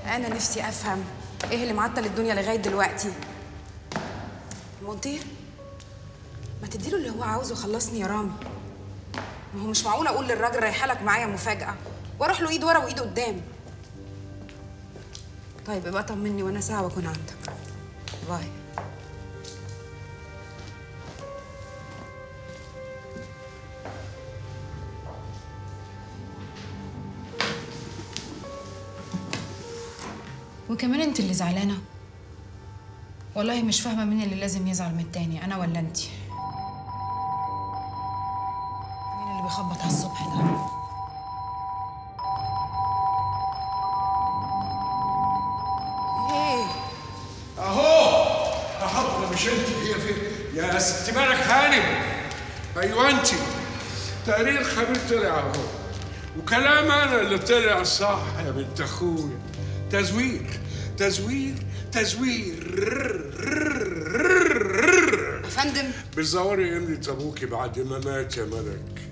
انا نفسي افهم ايه اللي معطل الدنيا لغايه دلوقتي مونتير ما تديله اللي هو عاوزه خلصني يا رامي ما هو مش معقول اقول للراجل رايحه لك معايا مفاجاه واروح له ايد ورا وايد قدام طيب ابقى طمني وانا ساعه واكون عندك باي وكمان انت اللي زعلانه والله مش فاهمه مين اللي لازم يزعل من التاني انا ولا انت مين اللي بيخبط على الصبح ده ايه اهو اهو مش انت هي فين يا ست مالك هانم ايوه انت تقرير الخبير طلع اهو وكلام انا اللي طلع صح يا بنت اخويا تزوير تزوير تزوير يا فندم بتزوري امرة ابوكي بعد ما مات يا ملك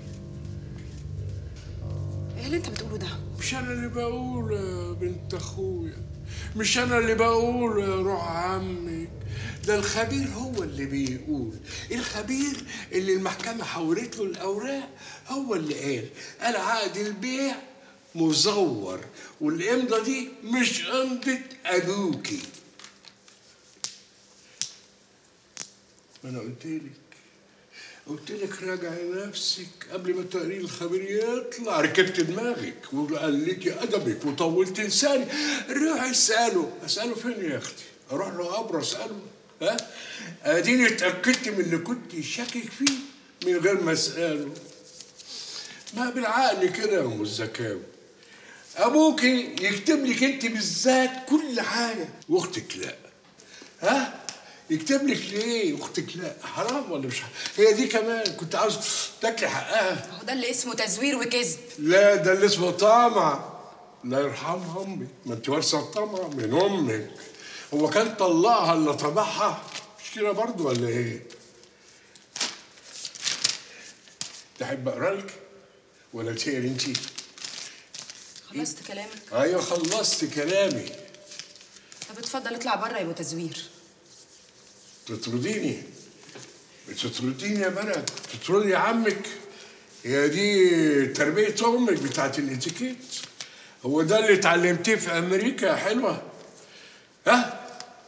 ايه اللي انت بتقوله ده مش انا اللي بقول يا بنت اخويا مش انا اللي بقول يا روح عمك ده الخبير هو اللي بيقول الخبير اللي المحكمة حولت له الأوراق هو اللي قال قال عقد البيع مزور والإمضة دي مش إمضة أبوكي ما أنا قلت لك قلت لك راجعي نفسك قبل ما تقرير الخبير يطلع ركبت دماغك وقلت ادبك وطولت لساني روحي اساله اساله فين يا اختي اروح له قبر اساله ها اديني اتاكدت من اللي كنت شاكك فيه من غير ما اساله ما بالعقل كده يا ام الزكاوي ابوكي يكتب لك انت بالذات كل حاجه واختك لا ها يكتب لك ليه اختك لا حرام ولا مش حرام هي دي كمان كنت عاوز تاكلي حقها هو ده اللي اسمه تزوير وكذب لا ده اللي اسمه طمع الله يرحمها امي ما انت وارثه الطمع من امك هو كان طلقها اللي طبعها مش كده برضه ولا ايه؟ تحب اقرا لك ولا تقري انت؟ خلصت كلامك ايوه خلصت كلامي طب اتفضل اطلع بره يا ابو تزوير تطرديني بتطرديني يا بنات تطردي عمك هي دي تربية أمك بتاعت الاتيكيت هو ده اللي اتعلمتيه في أمريكا يا حلوة ها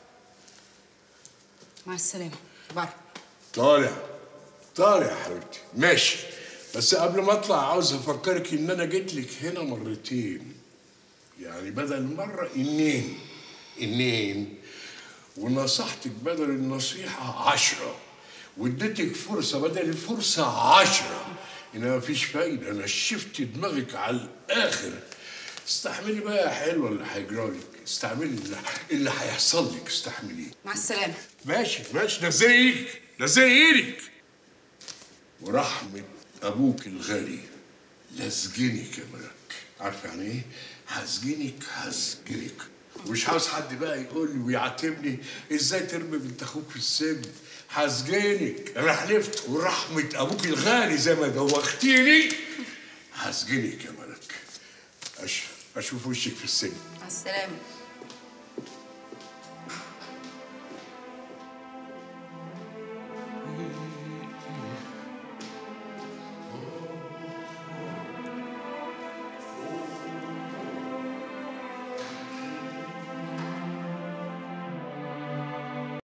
مع السلامه بره طالع طالع يا حبيبتي ماشي بس قبل ما اطلع عاوز افكرك ان انا جيت لك هنا مرتين يعني بدل مره انين انين ونصحتك بدل النصيحه عشرة واديتك فرصه بدل الفرصه عشرة انما مفيش فايده انا شفت دماغك على الاخر استحملي بقى يا حلوه اللي هيجرالك استحملي اللي, اللي هيحصل لك استحمليه مع السلامه ماشي ماشي نزلي ايدك نزلي ايدك ورحمة أبوك الغالي لازجنك يا ملك عارفة يعني إيه؟ هسجنك هسجنك ومش عاوز حد بقى يقول لي ويعاتبني ازاي ترمي بنت اخوك في السجن هسجنك انا حلفت ورحمة ابوك الغالي زي ما دوختيني هسجنك يا ملك أش... اشوف وشك في السجن مع السلامه